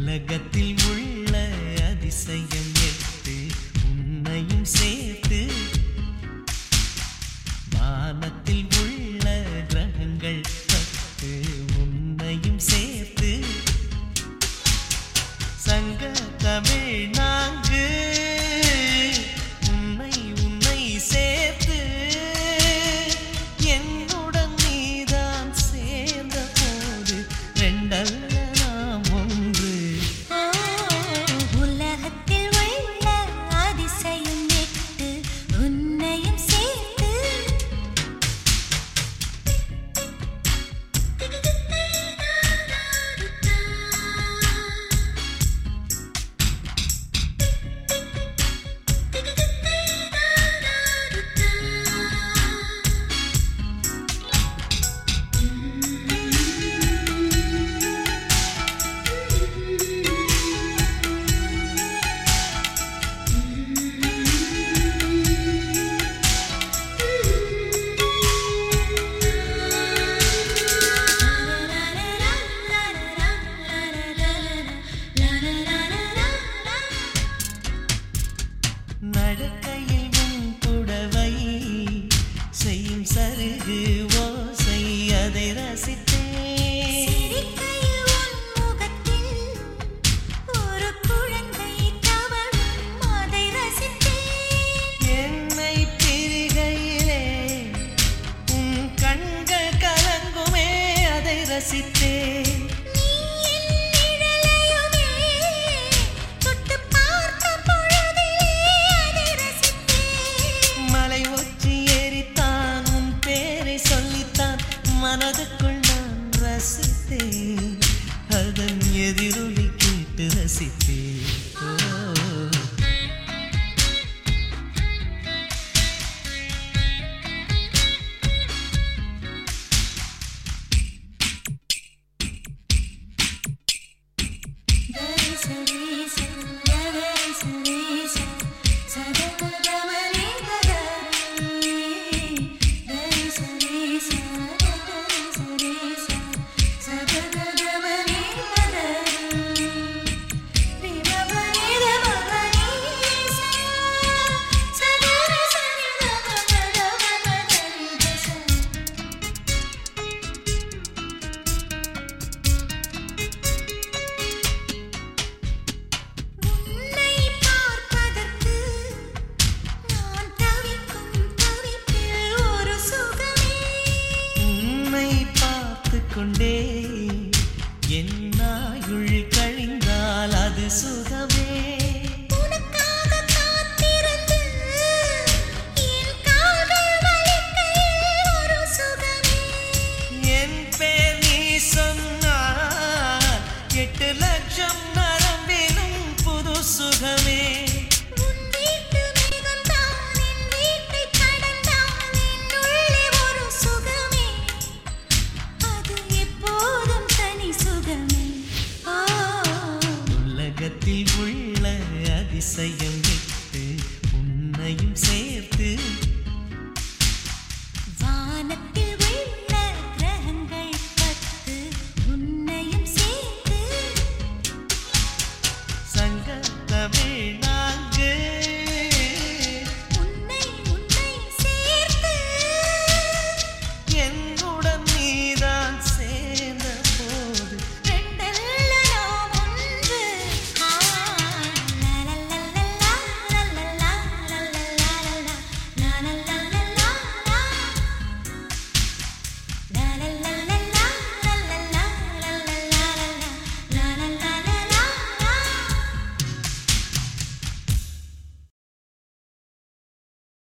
உலகத்தில் உள்ள அதிசயம் எட்டு உன்னையும் சேர்த்து வானத்தில் உள்ள கிரகங்கள் பத்து உன்னையும் சேர்த்து சங்க தமிழ் நான்கு உன்னை உன்னை சேர்த்து என்னுடன் நீதான் சேர்ந்த போது ரெண்டல்ல நாம் ஒன்று உலகத்தில் உள்ள அதிசயம் எட்டு உன்னையும் சேர்த்து நடக்கையில் உன் புடவை செய்யும் சருகு ஓசை அதை ரசித்தேன் சிரிக்கையில் உன் முகத்தில் ஒரு குழந்தை தவழும் அதை ரசித்தேன் என்னை பிரிகையிலே உன் கண்கள் கலங்குமே அதை ரசித்தேன் நீ என் நிழலையுமே தொட்டுப் பார்த்த பொழுதிலே அதை ரசித்தேன் மலை ஒற்றி ஏறித்தான் உன் பேரை சொல்லித்தான் மனதுக்குள் நான் ரசித்தேன் அதன் எதிரொலி கேட்டு ரசித்தேன் ஓ உன்னை பார்ப்பதற்கு நான் தவிக்கும் தவிப்பில் ஒரு சுகமே உன்னை பார்த்து கொண்டே என் நாயுள் கழிந்தால் அது சுகமே உனக்காக காத்திருந்து என் கால்கள் வலிக்கையில் ஒரு சுகமே என் பேர் நீ சொன்னால் எட்டு லட்சம் நரம்பினும் புது சுகமே உன் வீட்டு மிகுந்தான் என் வீட்டை கடந்தான் என் உள்ளே ஒரு சுகமே அது எப்போதும் தனி சுகமே ஓ உலகத்தில் உள்ள அதிசயம்